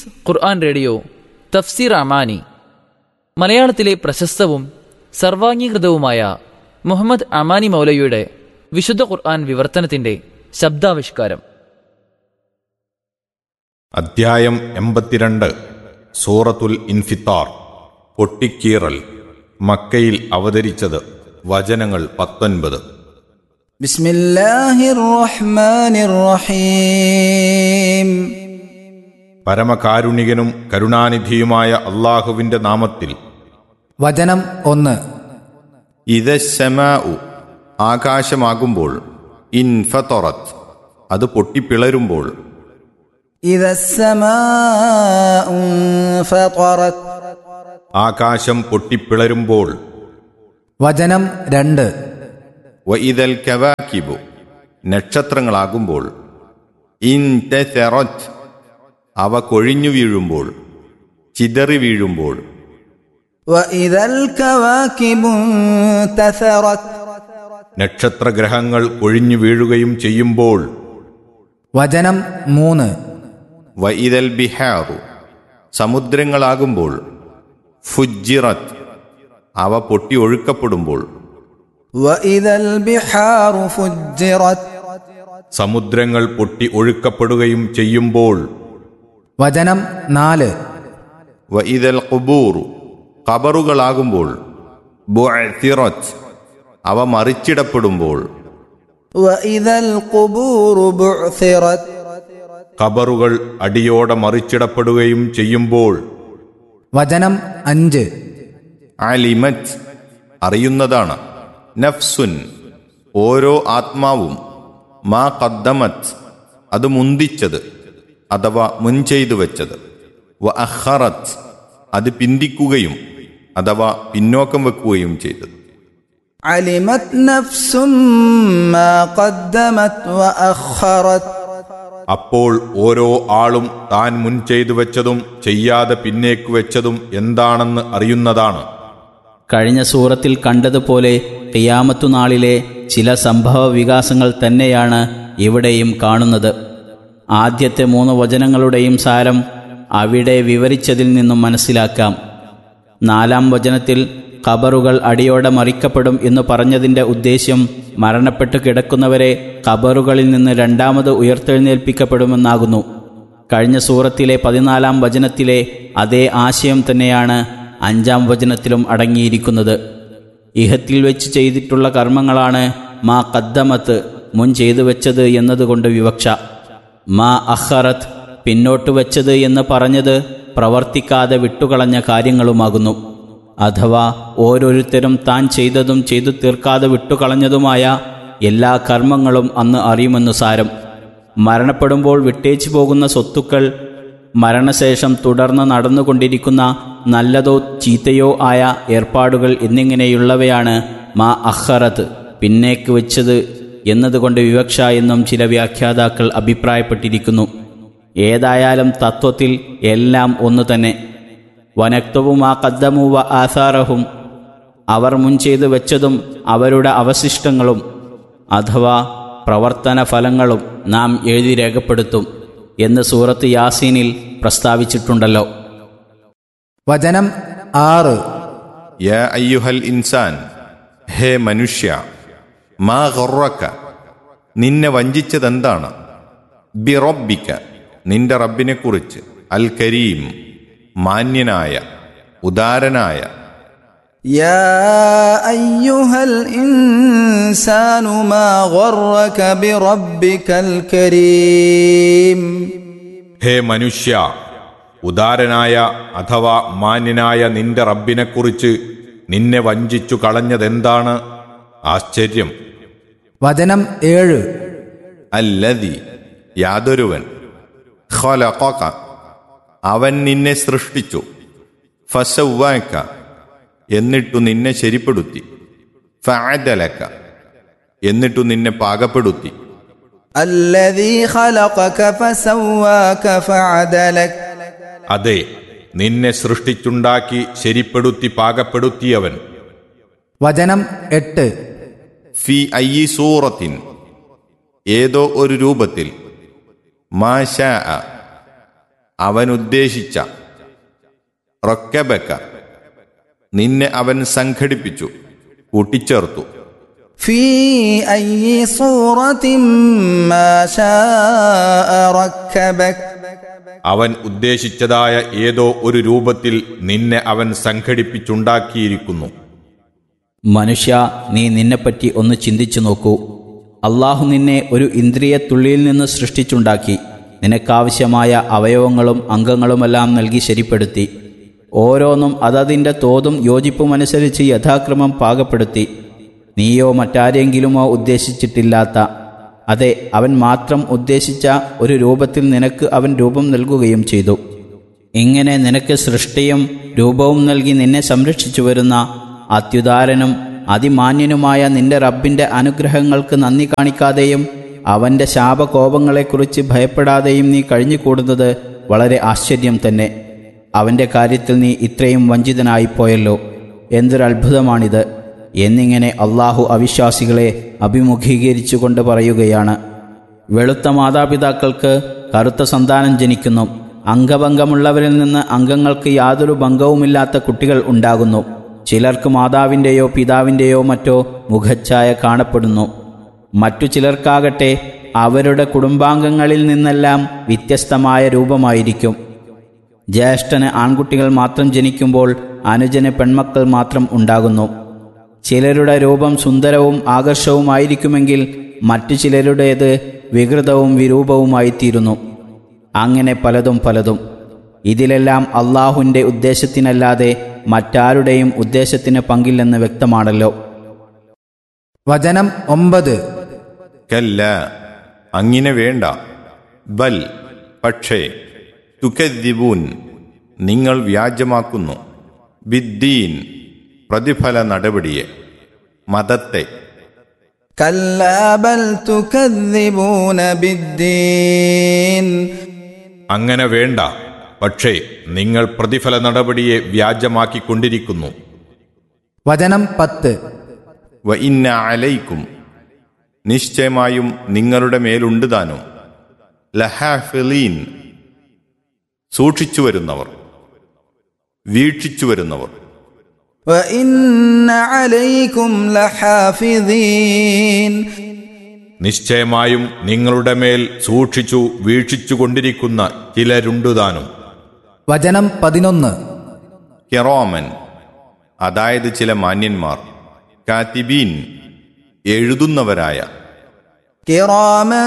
piece ഖുർആൻ radio തഫ്സീർ അമാനി മലയാളത്തിലെ പ്രശസ്തവും സർവാംഗീകൃതവുമായ മുഹമ്മദ് അമാനി മൗലയുടെ വിശുദ്ധ ഖുർആൻ വിവർത്തനത്തിന്റെ ശബ്ദാവിഷ്കാരം അധ്യായം എൺപത്തിരണ്ട് സൂറത്തുൽ ഇൻഫിത്താർ പൊട്ടിക്കീറൽ മക്കയിൽ അവതരിച്ചത് വചനങ്ങൾ പത്തൊൻപത് بسم الله الرحمن الرحيم പരമകാരുണികനും കരുണാനിധിയുമായ അള്ളാഹുവിന്റെ നാമത്തിൽ വചനം ഒന്ന് ഇതശമാഉ ആകാശമാകുമ്പോൾ ഇൻഫതൊറത്ത് അത് പൊട്ടിപ്പിളരുമ്പോൾ إذا السماء انفطرت ആകാശം പൊട്ടിപ്പിളരുമ്പോൾ വചനം രണ്ട് വഇദൽ കവാക്കിബു നക്ഷത്രങ്ങളാകുമ്പോൾ ഇൻതറത്ത് അവ കൊഴിഞ്ഞു വീഴുമ്പോൾ ചിതറി വീഴുമ്പോൾ وإذا الكواكب انتثرت നക്ഷത്രഗ്രഹങ്ങൾ കൊഴിഞ്ഞു വീഴുകയും ചെയ്യുമ്പോൾ വചനം മൂന്ന് വഇദൽ ബിഹാറു സമുദ്രങ്ങളാകുമ്പോൾ ഫുജിറത്ത് അവ പൊട്ടി ഒഴുക്കപ്പെടുമ്പോൾ وإذا البحار فجرت സമുദ്രങ്ങൾ പൊട്ടി ഒഴുക്കപ്പെടുകയും ചെയ്യുമ്പോൾ വചനം നാല് വഇദൽ ഖുബൂറു ഖബറുകളാകുമ്പോൾ ബുഅ്തിറത്ത് അവ മറിച്ചിടപ്പെടുമ്പോൾ وإذا القبور بعثرت ഖബറുകൾ അടിയോടെ മറിച്ചിടപ്പെടുകയും ചെയ്യുമ്പോൾ വചനം അഞ്ച് അലിമറ്റ് അറിയുന്നതാണ് നഫ്സുൻ ഓരോ ആത്മാവും മാ കദ്ദമത്ത് അത് മുന്തിച്ചത് അഥവാ മുൻ ചെയ്തു വെച്ചത് വ അഹറത്ത് അത് പിന്തിക്കുകയും അഥവാ പിന്നോക്കം വെക്കുകയും ചെയ്തത് علمت نفس ما قدمت وأخرت അപ്പോൾ ഓരോ ആളും താൻ മുൻ ചെയ്തു വെച്ചതും ചെയ്യാതെ പിന്നേക്ക് വെച്ചതും എന്താണെന്ന് അറിയുന്നതാണ് കഴിഞ്ഞ സൂറത്തിൽ കണ്ടതുപോലെ ഖിയാമത്തു നാളിലെ ചില സംഭവ വികാസങ്ങൾ തന്നെയാണ് ഇവിടെയും കാണുന്നത് ആദ്യത്തെ മൂന്ന് വചനങ്ങളുടെയും സാരം അവിടെ വിവരിച്ചതിൽ നിന്നും മനസ്സിലാക്കാം നാലാം വചനത്തിൽ ഖബറുകൾ അടിയോടെ മറിക്കപ്പെടും എന്ന് പറഞ്ഞതിൻ്റെ ഉദ്ദേശ്യം മരണപ്പെട്ടു കിടക്കുന്നവരെ ഖബറുകളിൽ നിന്ന് രണ്ടാമത് ഉയർത്തെഴുന്നേൽപ്പിക്കപ്പെടുമെന്നാകുന്നു കഴിഞ്ഞ സൂറത്തിലെ പതിനാലാം വചനത്തിലെ അതേ ആശയം തന്നെയാണ് അഞ്ചാം വചനത്തിലും അടങ്ങിയിരിക്കുന്നത് ഇഹത്തിൽ വെച്ച് ചെയ്തിട്ടുള്ള കർമ്മങ്ങളാണ് മാ കദ്ദമത്ത് മുൻ ചെയ്തു വെച്ചത് എന്നതുകൊണ്ട് വിവക്ഷ മാ അഹറത്ത് പിന്നോട്ട് വെച്ചത് എന്ന് പറഞ്ഞത് പ്രവർത്തിക്കാതെ വിട്ടുകളഞ്ഞ കാര്യങ്ങളുമാകുന്നു അഥവാ ഓരോരുത്തരും താൻ ചെയ്തതും ചെയ്തു തീർക്കാതെ വിട്ടുകളഞ്ഞതുമായ എല്ലാ കർമ്മങ്ങളും അന്ന് അറിയുമെന്നു സാരം മരണപ്പെടുമ്പോൾ വിട്ടേച്ചു പോകുന്ന സ്വത്തുക്കൾ മരണശേഷം തുടർന്ന് നടന്നുകൊണ്ടിരിക്കുന്ന നല്ലതോ ചീത്തയോ ആയ ഏർപ്പാടുകൾ എന്നിങ്ങനെയുള്ളവയാണ് മാ അഹറത്ത് പിന്നേക്ക് വെച്ചത് എന്നതുകൊണ്ട് വിവക്ഷ എന്നും ചില വ്യാഖ്യാതാക്കൾ അഭിപ്രായപ്പെട്ടിരിക്കുന്നു ഏതായാലും തത്വത്തിൽ എല്ലാം ഒന്നു തന്നെ വനക്തവും ആ കദ്ദമു വ ആസാറഹും അവർ മുൻ ചെയ്തു വെച്ചതും അവരുടെ അവശിഷ്ടങ്ങളും അഥവാ പ്രവർത്തന ഫലങ്ങളും നാം എഴുതി രേഖപ്പെടുത്തും എന്ന് സൂറത്ത് യാസീനിൽ പ്രസ്താവിച്ചിട്ടുണ്ടല്ലോ വചനം ആറ് യാ അയ്യുഹൽ ഇൻസാൻ ഹേ മനുഷ്യ മാ ഗൊറക്ക നിന്നെ വഞ്ചിച്ചതെന്താണ് ബിറബിക്ക നിന്റെ റബ്ബിനെക്കുറിച്ച് അൽ കരീം മാന്യനായ ഉദാരനായ يا أيها الإنسان ما غرك بربك الكريم ഹേ മനുഷ്യ ഉദാരനായ അഥവാ മാന്യനായ നിന്റെ റബ്ബിനെക്കുറിച്ച് നിന്നെ വഞ്ചിച്ചു കളഞ്ഞതെന്താണ് ആശ്ചര്യം വചനം ഏഴ് അല്ലതി യാതൊരുവൻ ഖലഖക അവൻ നിന്നെ സൃഷ്ടിച്ചു ഫസവ്വാക്ക എന്നിട്ടു നിന്നെ ശരിപ്പെടുത്തി ഫഅദലക എന്നിട്ടു നിന്നെ പാകപ്പെടുത്തി الذي خلقك فسواك فعدلك അതെ നിന്നെ സൃഷ്ടിച്ചുണ്ടാക്കി ശരിപ്പെടുത്തി പാകപ്പെടുത്തിയവൻ വചനം എട്ട് ഫി അയ്യി സൂറത്തിൻ ഏതോ ഒരു രൂപത്തിൽ മാഷാ അവൻ ഉദ്ദേശിച്ച റൊക്കബക്ക നിന്നെ അവൻ സംഘടിപ്പിച്ചു കൂട്ടിച്ചേർത്തു في أي صورة ما شاء ركبك അവൻ ഉദ്ദേശിച്ചതായ ഏതോ ഒരു രൂപത്തിൽ നിന്നെ അവൻ സംഘടിപ്പിച്ചുണ്ടാക്കിയിരിക്കുന്നു മനുഷ്യ നീ നിന്നെപ്പറ്റി ഒന്ന് ചിന്തിച്ചു നോക്കൂ അള്ളാഹു നിന്നെ ഒരു ഇന്ദ്രിയത്തുള്ളിയിൽ നിന്ന് സൃഷ്ടിച്ചുണ്ടാക്കി നിനക്കാവശ്യമായ അവയവങ്ങളും അംഗങ്ങളുമെല്ലാം നൽകി ശരിപ്പെടുത്തി ഓരോന്നും അതതിൻ്റെ തോതും യോജിപ്പുമനുസരിച്ച് യഥാക്രമം പാകപ്പെടുത്തി നീയോ മറ്റാരെങ്കിലുമോ ഉദ്ദേശിച്ചിട്ടില്ലാത്ത അതെ അവൻ മാത്രം ഉദ്ദേശിച്ച ഒരു രൂപത്തിൽ നിനക്ക് അവൻ രൂപം നൽകുകയും ചെയ്തു ഇങ്ങനെ നിനക്ക് സൃഷ്ടിയും രൂപവും നൽകി നിന്നെ സംരക്ഷിച്ചു വരുന്ന അത്യുദാരനും അതിമാന്യനുമായ നിന്റെ റബ്ബിന്റെ അനുഗ്രഹങ്ങൾക്ക് നന്ദി കാണിക്കാതെയും അവന്റെ ശാപകോപങ്ങളെക്കുറിച്ച് ഭയപ്പെടാതെയും നീ കഴിഞ്ഞുകൂടുന്നത് വളരെ ആശ്ചര്യം തന്നെ അവന്റെ കാര്യത്തിൽ നീ ഇത്രയും വഞ്ചിതനായിപ്പോയല്ലോ എന്തൊരത്ഭുതമാണിത് എന്നിങ്ങനെ അള്ളാഹു അവിശ്വാസികളെ അഭിമുഖീകരിച്ചുകൊണ്ട് പറയുകയാണ് വെളുത്ത മാതാപിതാക്കൾക്ക് കറുത്ത സന്താനം ജനിക്കുന്നു അംഗഭംഗമുള്ളവരിൽ നിന്ന് അംഗങ്ങൾക്ക് യാതൊരു ഭംഗവുമില്ലാത്ത കുട്ടികൾ ഉണ്ടാകുന്നു ചിലർക്ക് മാതാവിൻ്റെയോ പിതാവിൻ്റെയോ മറ്റോ മുഖച്ഛായ കാണപ്പെടുന്നു മറ്റു ചിലർക്കാകട്ടെ അവരുടെ കുടുംബാംഗങ്ങളിൽ നിന്നെല്ലാം വ്യത്യസ്തമായ രൂപമായിരിക്കും ജ്യേഷ്ഠന് ആൺകുട്ടികൾ മാത്രം ജനിക്കുമ്പോൾ അനുജന് പെൺമക്കൾ മാത്രം ഉണ്ടാകുന്നു ചിലരുടെ രൂപം സുന്ദരവും ആകർഷവുമായിരിക്കുമെങ്കിൽ മറ്റു ചിലരുടേത് വികൃതവും വിരൂപവുമായിത്തീരുന്നു അങ്ങനെ പലതും പലതും ഇതിലെല്ലാം അള്ളാഹുവിൻ്റെ ഉദ്ദേശത്തിനല്ലാതെ മറ്റാരുടെയും ഉദ്ദേശത്തിന് പങ്കില്ലെന്ന് വ്യക്തമാണല്ലോ വചനം ഒമ്പത് കല്ല അങ്ങനെ വേണ്ട ബൽ പക്ഷേ തുക്കദ്ദിബൂൻ നിങ്ങൾ വ്യാജമാക്കുന്നു ബിദ്ദീൻ പ്രതിഫല നടപടിയെ മതത്തെ كلا بل تكذبون بالدين അങ്ങനെ വേണ്ട പക്ഷേ നിങ്ങൾ പ്രതിഫല നടപടിയെ വ്യാജമാക്കിക്കൊണ്ടിരിക്കുന്നു വചനം പത്ത് വ ഇന്ന അലൈക്കും നിശ്ചയമായും നിങ്ങളുടെ മേലുണ്ട് താനും ലഹാഫിലീൻ സൂക്ഷിച്ചു വരുന്നവർ വീക്ഷിച്ചു വരുന്നവർ وإن عليكم لحافظين നിശ്ചയമായും നിങ്ങളുടെ മേൽ സൂക്ഷിച്ചു വീക്ഷിച്ചുകൊണ്ടിരിക്കുന്ന ചിലരുണ്ടുതാനും വചനം പതിനൊന്ന് കെറോമൻ അതായത് ചില മാന്യന്മാർ കാത്തിബീൻ എഴുതുന്നവരായ كراما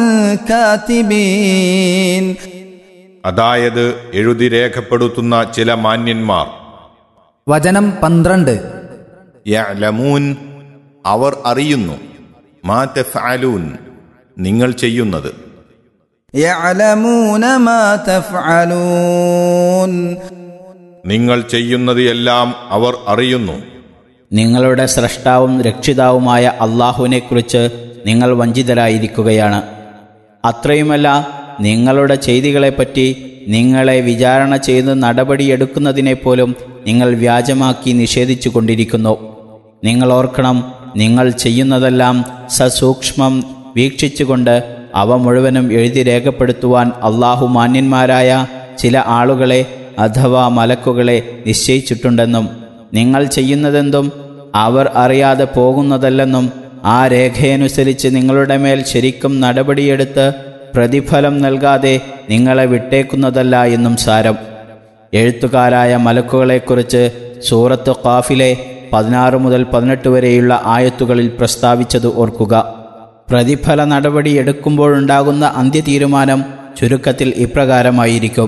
كاتبين അതായത് എഴുതി രേഖപ്പെടുത്തുന്ന ചില മാന്യന്മാർ വചനം പന്ത്രണ്ട് യഅലമൂൻ അവർ അറിയുന്നു മാ തഫ്അലൂൻ നിങ്ങൾ ചെയ്യുന്നത് يعلمون ما تفعلون നിങ്ങൾ ചെയ്യുന്നത് എല്ലാം അവർ അറിയുന്നു നിങ്ങളുടെ സ്രഷ്ടാവും രക്ഷിതാവുമായ അള്ളാഹുവിനെക്കുറിച്ച് നിങ്ങൾ വഞ്ചിതരായിരിക്കുകയാണ് അത്രയുമല്ല നിങ്ങളുടെ ചെയ്തികളെപ്പറ്റി നിങ്ങളെ വിചാരണ ചെയ്ത് നടപടിയെടുക്കുന്നതിനെ പോലും നിങ്ങൾ വ്യാജമാക്കി നിഷേധിച്ചു കൊണ്ടിരിക്കുന്നു നിങ്ങൾ ഓർക്കണം നിങ്ങൾ ചെയ്യുന്നതെല്ലാം സസൂക്ഷ്മം വീക്ഷിച്ചുകൊണ്ട് അവ മുഴുവനും എഴുതി രേഖപ്പെടുത്തുവാൻ അള്ളാഹു മാന്യന്മാരായ ചില ആളുകളെ അഥവാ മലക്കുകളെ നിശ്ചയിച്ചിട്ടുണ്ടെന്നും നിങ്ങൾ ചെയ്യുന്നതെന്തും അവർ അറിയാതെ പോകുന്നതല്ലെന്നും ആ രേഖയനുസരിച്ച് നിങ്ങളുടെ മേൽ ശരിക്കും നടപടിയെടുത്ത് പ്രതിഫലം നൽകാതെ നിങ്ങളെ വിട്ടേക്കുന്നതല്ല എന്നും സാരം എഴുത്തുകാരായ മലക്കുകളെക്കുറിച്ച് സൂറത്ത് ഖാഫിലെ പതിനാറ് മുതൽ പതിനെട്ട് വരെയുള്ള ആയത്തുകളിൽ പ്രസ്താവിച്ചത് ഓർക്കുക പ്രതിഫല നടപടി എടുക്കുമ്പോഴുണ്ടാകുന്ന അന്ത്യതീരുമാനം ചുരുക്കത്തിൽ ഇപ്രകാരമായിരിക്കും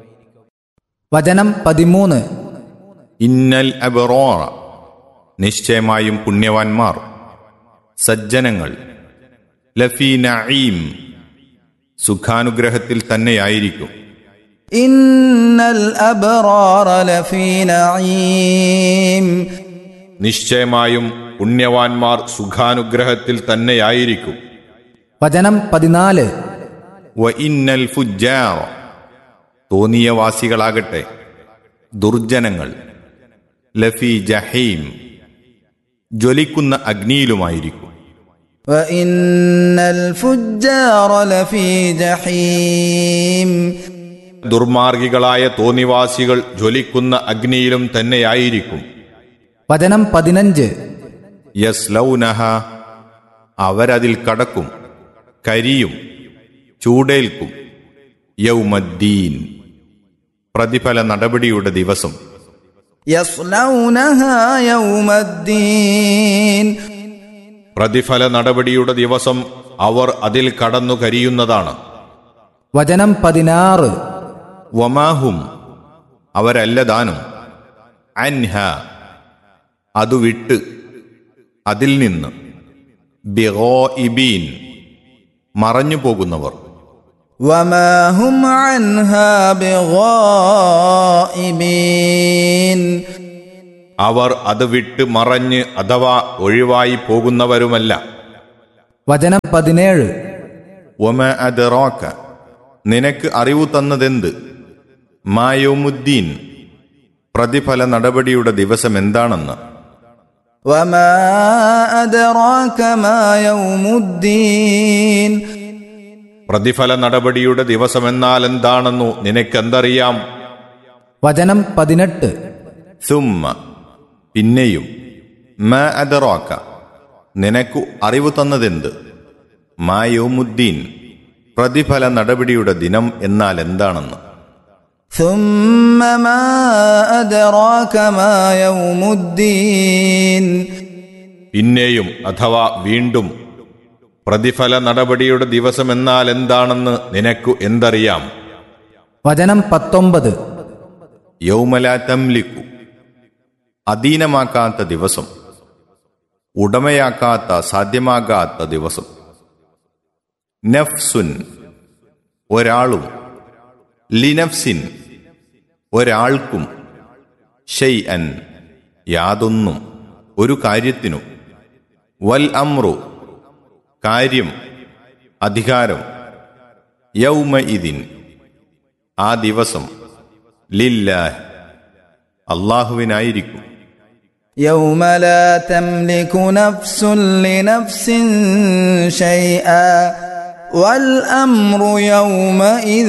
വചനം പതിമൂന്ന് ഇന്നൽ അബറോറ നിശ്ചയമായും പുണ്യവാന്മാർ സജ്ജനങ്ങൾ ലഫീ നഈം സുഖാനുഗ്രഹത്തിൽ തന്നെയായിരിക്കും إن الأبرار لفي نعيم നിശ്ചയമായും പുണ്യവാന്മാർ സുഖാനുഗ്രഹത്തിൽ തന്നെയായിരിക്കും വചനം പതിനാല് വ ഇന്നൽ ഫുജാർ തോന്നിയവാസികളാകട്ടെ ദുർജനങ്ങൾ ലഫി ജഹീം ജ്വലിക്കുന്ന അഗ്നിയിലുമായിരിക്കും وإن الفجار لفي جحيم ദുർമാർഗികളായ തോന്നിവാസികൾ ജ്വലിക്കുന്ന അഗ്നിയിലും തന്നെയായിരിക്കും വചനം പതിനഞ്ച് യസ്ലൗനഹ അവരതിൽ കടക്കും കരിയും ചൂടേൽക്കും യൗമദ്ദീൻ പ്രതിഫല നടപടിയുടെ ദിവസം يصلونها يوم الدين പ്രതിഫല നടപടിയുടെ ദിവസം അവർ അതിൽ കടന്നു കരിയുന്നതാണ് വചനം പതിനാറ് വമാഹും അവരല്ല ദാനും അൻഹ അതു വിട്ട് അതിൽ നിന്ന് ബിഗോ ഇബീൻ മറഞ്ഞു പോകുന്നവർ وما هم عنها بغائبين അവർ അത് വിട്ട് മറഞ്ഞ് അഥവാ ഒഴിവായി പോകുന്നവരുമല്ല വചനം പതിനേഴ് ഒമ അദറോക്ക നിനക്ക് അറിവു തന്നതെന്ത് മായോമുദ്ദീൻ പ്രതിഫല നടപടിയുടെ ദിവസം എന്താണെന്ന് وما أدراك ما يوم الدين പ്രതിഫല നടപടിയുടെ ദിവസമെന്നാൽ എന്താണെന്നു നിനക്കെന്തറിയാം വചനം പതിനെട്ട് സുമ്മ പിന്നെയും മ അദറോക്ക നിനക്കു അറിവു തന്നതെന്ത് മായോമുദ്ദീൻ പ്രതിഫല നടപടിയുടെ ദിനം എന്നാൽ എന്താണെന്ന് ثم ما أدراك ما يوم الدين പിന്നെയും അഥവാ വീണ്ടും പ്രതിഫല നടപടിയുടെ ദിവസം എന്നാൽ എന്താണെന്ന് നിനക്കു എന്തറിയാം വചനം പത്തൊമ്പത് യൗമല തംലിക്കു അധീനമാക്കാത്ത ദിവസം ഉടമയാക്കാത്ത സാധ്യമാകാത്ത ദിവസം നഫ്സുൻ ഒരാളും ലിനഫ്സിൻ ഒരാൾക്കും ഷെയ് അൻ യാതൊന്നും ഒരു കാര്യത്തിനും വൽ അമ്രു കാര്യം അധികാരം യൗമ ഇതിൻ ആ ദിവസം ലില്ലാഹ് അള്ളാഹുവിനായിരിക്കും يوم لا تملك نفس لنفس شيئا والأمر يومئذ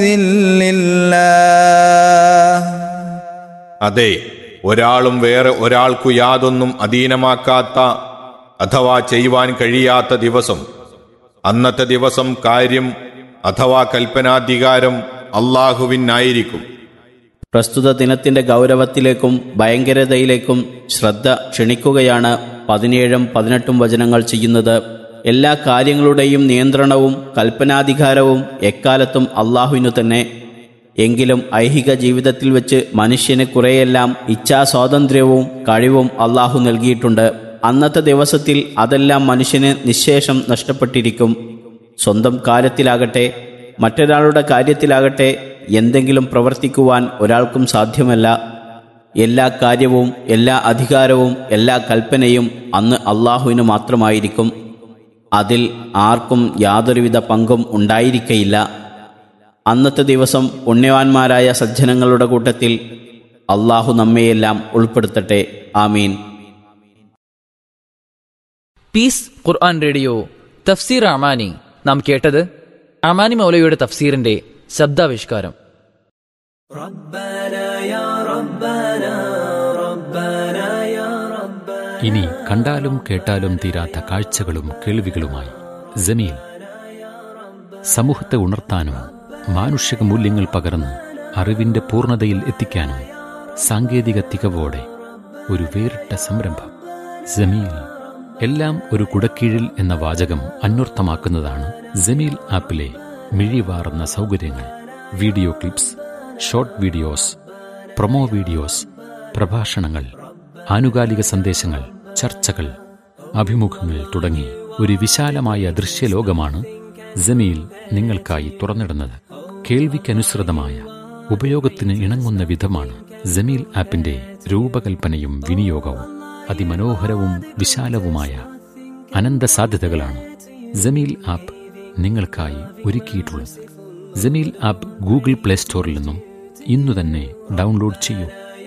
لله അതെ ഒരാളും വേറെ ഒരാൾക്കു യാതൊന്നും അധീനമാക്കാത്ത അഥവാ ചെയ്യുവാൻ കഴിയാത്ത ദിവസം അന്നത്തെ ദിവസം കാര്യം അഥവാ കൽപ്പനാധികാരം അള്ളാഹുവിനായിരിക്കും പ്രസ്തുത ദിനത്തിന്റെ ഗൗരവത്തിലേക്കും ഭയങ്കരതയിലേക്കും ശ്രദ്ധ ക്ഷണിക്കുകയാണ് പതിനേഴും പതിനെട്ടും വചനങ്ങൾ ചെയ്യുന്നത് എല്ലാ കാര്യങ്ങളുടെയും നിയന്ത്രണവും കൽപ്പനാധികാരവും എക്കാലത്തും അള്ളാഹുവിനു തന്നെ എങ്കിലും ഐഹിക ജീവിതത്തിൽ വെച്ച് മനുഷ്യന് കുറെയെല്ലാം ഇച്ഛാസ്വാതന്ത്ര്യവും കഴിവും അള്ളാഹു നൽകിയിട്ടുണ്ട് അന്നത്തെ ദിവസത്തിൽ അതെല്ലാം മനുഷ്യന് നിശേഷം നഷ്ടപ്പെട്ടിരിക്കും സ്വന്തം കാര്യത്തിലാകട്ടെ മറ്റൊരാളുടെ കാര്യത്തിലാകട്ടെ എന്തെങ്കിലും പ്രവർത്തിക്കുവാൻ ഒരാൾക്കും സാധ്യമല്ല എല്ലാ കാര്യവും എല്ലാ അധികാരവും എല്ലാ കൽപ്പനയും അന്ന് അള്ളാഹുവിന് മാത്രമായിരിക്കും അതിൽ ആർക്കും യാതൊരുവിധ പങ്കും ഉണ്ടായിരിക്കയില്ല അന്നത്തെ ദിവസം പുണ്യവാന്മാരായ സജ്ജനങ്ങളുടെ കൂട്ടത്തിൽ അള്ളാഹു നമ്മയെല്ലാം ഉൾപ്പെടുത്തട്ടെ ആമീൻ പീസ് ഖുർആൻ റേഡിയോ തഫ്സീർ അമാനി നാം കേട്ടത് അമാനി മൗലയുടെ തഫ്സീറിന്റെ ശബ്ദാവിഷ്കാരം ഇനി കണ്ടാലും കേട്ടാലും തീരാത്ത കാഴ്ചകളും കേൾവികളുമായി ജമീൽ സമൂഹത്തെ ഉണർത്താനും മാനുഷിക മൂല്യങ്ങൾ പകർന്ന് അറിവിന്റെ പൂർണ്ണതയിൽ എത്തിക്കാനും സാങ്കേതിക തികവോടെ ഒരു വേറിട്ട സംരംഭം ജമീൽ എല്ലാം ഒരു കുടക്കീഴിൽ എന്ന വാചകം അന്വർത്ഥമാക്കുന്നതാണ് ജമീൽ ആപ്പിലെ മിഴിവാർന്ന സൗകര്യങ്ങൾ video clips short videos promo videos പ്രഭാഷണങ്ങൾ ആനുകാലിക സന്ദേശങ്ങൾ ചർച്ചകൾ അഭിമുഖങ്ങൾ തുടങ്ങി ഒരു വിശാലമായ ദൃശ്യലോകമാണ് ജമീൽ നിങ്ങൾക്കായി തുറന്നിടുന്നത് കേൾവിക്കനുസൃതമായ ഉപയോഗത്തിന് ഇണങ്ങുന്ന വിധമാണ് ജമീൽ ആപ്പിന്റെ രൂപകൽപ്പനയും വിനിയോഗവും അതിമനോഹരവും വിശാലവുമായ അനന്ത സാധ്യതകളാണ് ജമീൽ ആപ്പ് നിങ്ങൾക്കായി ഒരുക്കിയിട്ടുള്ളത് ജമീൽ ആപ്പ് ഗൂഗിൾ പ്ലേ സ്റ്റോറിൽ നിന്നും ഇന്നു തന്നെ ഡൗൺലോഡ് ചെയ്യൂ